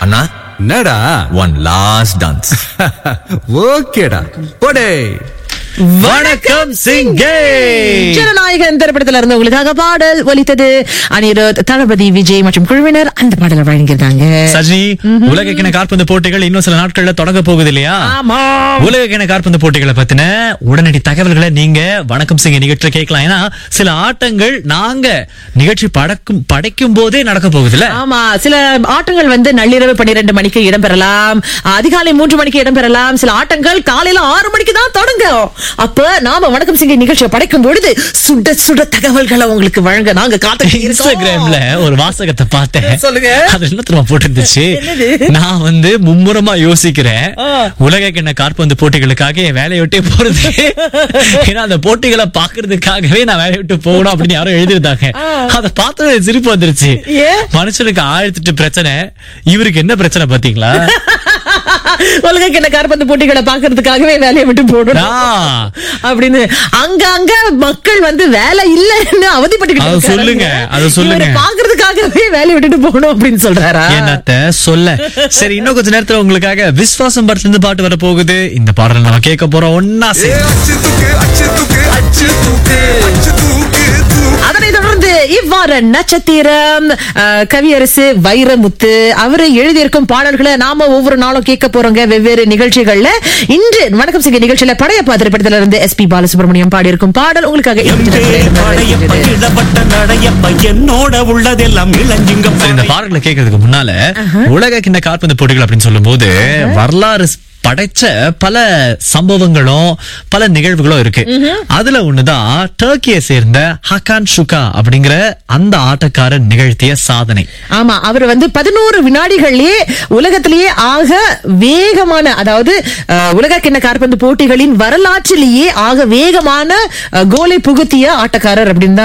அண்ணா என்னடா one last dance ஓகேடா போடே வணக்கம் சிங்கே ஜனநாயகன் திரைப்படத்துல இருந்து உங்களுக்காக பாடல் ஒலித்தது அனிருத் தளபதி விஜய் மற்றும் குழுவினர் அந்த பாடலை வழங்கியிருந்தாங்க சஜினி உலக கிண காற்பந்து போட்டிகள் இன்னும் சில நாட்கள்ல தொடங்க போகுது இல்லையா ஆமா உலக கிண காற்பந்து போட்டிகளை பத்தின உடனடி தகவல்களை நீங்க வணக்கம் சிங்க நிகழ்ச்சியில கேட்கலாம் ஏன்னா சில ஆட்டங்கள் நாங்க நிகழ்ச்சி படக்கும் படைக்கும் போதே நடக்க போகுதுல்ல ஆமா சில ஆட்டங்கள் வந்து நள்ளிரவு பன்னிரண்டு மணிக்கு இடம்பெறலாம் அதிகாலை மூன்று மணிக்கு இடம்பெறலாம் சில ஆட்டங்கள் காலையில ஆறு மணிக்கு தான் தொடங்கும் அப்ப நாம வணக்கம் சிங்க நிகழ்ச்சியை படைக்கும் பொழுது சுட சுட தகவல்களை உங்களுக்கு வழங்க நாங்க காத்து இன்ஸ்டாகிராம்ல ஒரு வாசகத்தை பார்த்தேன் சொல்லுங்க. அது என்ன தெரியுமா போட்டிருந்துச்சு நான் வந்து மும்முரமா யோசிக்கிறேன் உலக கிண்ண காற்பந்து போட்டிகளுக்காக என் வேலையை விட்டே போறது ஏன்னா அந்த போட்டிகளை பாக்குறதுக்காகவே நான் வேலையை விட்டு போகணும் அப்படின்னு யாரும் எழுதிருந்தாங்க அதை பார்த்து சிரிப்பு வந்துருச்சு ஏன்? மனுஷனுக்கு ஆயிரத்தி எட்டு பிரச்சனை இவருக்கு என்ன பிரச்சனை பாத்தீங்களா உலக கிண்ண கார்பந்து போட்டிகளை பாக்குறதுக்காகவே வேலையை விட்டு போடணும் ஆ. அப்படின்னு அங்க அங்க மக்கள் வந்து வேலை இல்லைன்னு அவதிப்பட்டுக்கிட்டு அதை இருக்காங்க. சொல்லுங்க, அதை சொல்லுங்க. இவரை பாக்குறதுக்காகவே வேலையை விட்டுட்டு போகணும் அப்படின்னு சொல்றாரா என்னத்த சொல்ல சரி இன்னும் கொஞ்ச நேரத்துல உங்களுக்காக விஸ்வாசம் படத்துல இருந்து பாட்டு வர போகுது இந்த பாடல் நம்ம கேட்க போறோம் ஒன்னா சேர்ந்து அச்சு தூக்கு அச்சு தூக்கு அச்சு தூக்கு அச்சு தூக்கு தூக்கு அதனைத் தொடர்ந்து இவ்வாறு நட்சத்திரம் அஹ், கவியரசு வைரமுத்து அவரு எழுதியிருக்கும் பாடல்களை நாம ஒவ்வொரு நாளும் கேட்க போறோங்க வெவ்வேறு நிகழ்ச்சிகள்ல இன்று வணக்கம் சிங்க நிகழ்ச்சியில படையப்பா திரைப்படத்துல இருந்து எஸ் பி பாலசுப்ரமணியம் பாடியிருக்கும் பாடல் உங்களுக்காக எங்கே படையப்ப இடப்பட்ட நடையப்ப என்னோட உள்ளதெல்லாம் இளஞ்சிங்கம் சரி, இந்த பாடல்களை கேட்கறதுக்கு முன்னால உலக கிண்ண காற்பந்து போட்டிகள் அப்படின்னு சொல்லும்போது வரலாறு படைச்ச பல சம்பவங்களும் பல நிகழ்வுகளும் இருக்கு அதுல ஒண்ணுதான் டர்க்கியை சேர்ந்த ஹக்கான் ஷுகா அப்படிங்கிற அந்த ஆட்டக்காரன் நிகழ்த்திய சாதனை ஆமா அவர் வந்து பதினோரு வினாடிகள்லயே உலகத்திலேயே ஆக வேகமான அதாவது அஹ், உலக கிண்ண காற்பந்து போட்டிகளின் வரலாற்றிலேயே ஆக வேகமான அஹ், கோலை புகுத்திய ஆட்டக்காரர் அப்படின்னு தான்